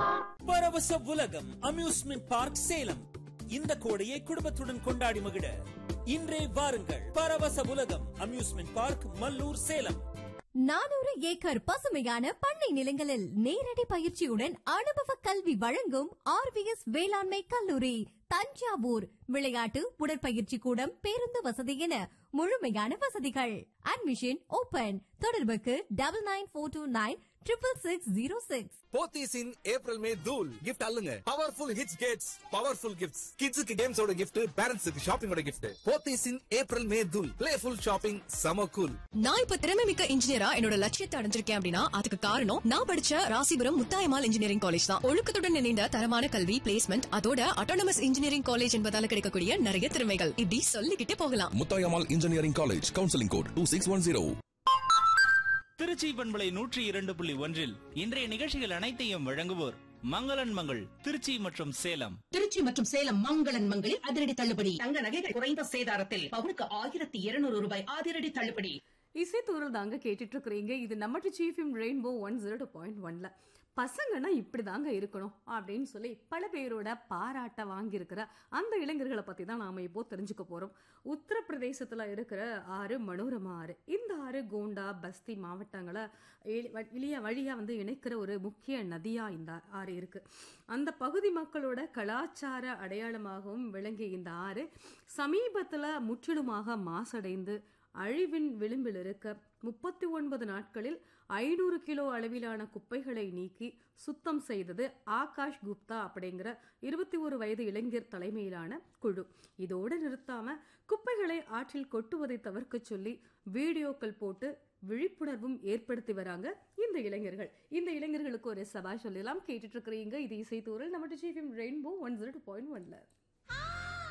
பரவச உலகம் amusement park Salem இந்த கோடையை குடும்பத்துடன் கொண்டாடி மகிழ இன்றே வாருங்கள் பரவச உலகம் அம்யூஸ்மெண்ட் பார்க் மல்லூர் சேலம் நானூறு ஏக்கர் பசுமையான பண்ணை நிலங்களில் நேரடி பயிற்சியுடன் அனுபவ கல்வி வழங்கும் ஆர்விஎஸ் வேளாண்மை கல்லூரி தஞ்சாவூர் விளையாட்டு உடற்பயிற்சி கூடம் பேருந்து வசதி என முழுமையான வசதிகள் அட்மிஷன் ஓபன் தொடர்புக்கு double nine four two nine triple six zero six Pothys in April May தூல் கிஃப்ட் அல்லுங்க பவர்ஃபுல் ஹிட்ஸ் கேட்ஸ் பவர்ஃபுல் கிஃப்ட்ஸ் கிட்ஸுக்கு கேம்ஸோட கிஃப்ட் பேரண்ட்ஸுக்கு ஷாப்பிங்கோட gift Pothys in April May தூல் பிளேஃபுல் ஷாப்பிங் சம கூல் நான் இப்ப திறமை மிக்க இன்ஜினியரா என்னோட லட்சியத்தை அடைஞ்சிருக்கேன் அப்படின்னா அதுக்கு காரணம் நான் படிச்ச ராசிபுரம் முத்தாயமால் இன்ஜினியரிங் காலேஜ் தான் ஒழுக்கத்துடன் இணைந்த தரமான கல்வி பிளேஸ்மெண்ட் அதோட அட்டானமஸ் இன்ஜினியரிங் காலேஜ் என்பதால கிடைக்கக்கூடிய நிறைய திறமைகள் இப்படி சொல்லிக்கிட்டே போகலாம் Muthayammal engineering college counselling code two six one zero Trichy பண்பலை நூற்றி இரண்டு புள்ளி ஒன்றில் இன்றைய நிகழ்ச்சிகள் அனைத்தையும் வழங்குவோர் மங்களன் மங்கள் திருச்சி மற்றும் சேலம் திருச்சி மற்றும் சேலம் மங்களன் மங்களில் அதிரடி தள்ளுபடி தங்க நகைகள் குறைந்த சேதாரத்தில் பவுனுக்கு ஆயிரத்தி இருநூறு ரூபாய் அதிரடி தள்ளுபடி இசைத்தூரல் தாங்க கேட்டுட்டு இருக்கிறீங்க இது நம்ம சீஃப் இம் rainbow one zero two point ஒன்ல பசங்கன்னா இப்படி தாங்க இருக்கணும் அப்படின்னு சொல்லி பல பேரோட பாராட்ட வாங்கியிருக்கிற அந்த இளைஞர்களை பத்தி தான் நாம இப்போ தெரிஞ்சுக்க போறோம் உத்தரப்பிரதேசத்துல இருக்கிற ஆறு மனோரமா ஆறு இந்த ஆறு கோண்டா பஸ்தி மாவட்டங்களை எ- வ- வெளிய வழியா வந்து இணைக்கிற ஒரு முக்கிய நதியா இந்த ஆறு இருக்கு அந்த பகுதி மக்களோட கலாச்சார அடையாளமாகவும் விளங்கிய இந்த ஆறு சமீபத்துல முற்றிலுமாக மாசடைந்து அழிவின் விளிம்பில் இருக்க முப்பத்தி ஒன்பது நாட்களில் ஐநூறு கிலோ அளவிலான குப்பைகளை நீக்கி சுத்தம் செய்தது ஆகாஷ் குப்தா அப்படிங்கிற இருபத்தி ஒரு வயது இளைஞர் தலைமையிலான குழு இதோடு நிறுத்தாம குப்பைகளை ஆற்றில் கொட்டுவதை தவிர்க்க சொல்லி வீடியோக்கள் போட்டு விழிப்புணர்வும் ஏற்படுத்தி வராங்க இந்த இளைஞர்கள் இந்த இளைஞர்களுக்கு ஒரு சபா சொல்லலாம் கேட்டுட்டு இருக்கிறீங்க இது இசைத்தூரல் நம்ம chief rainbow one zero two point ஒன்ல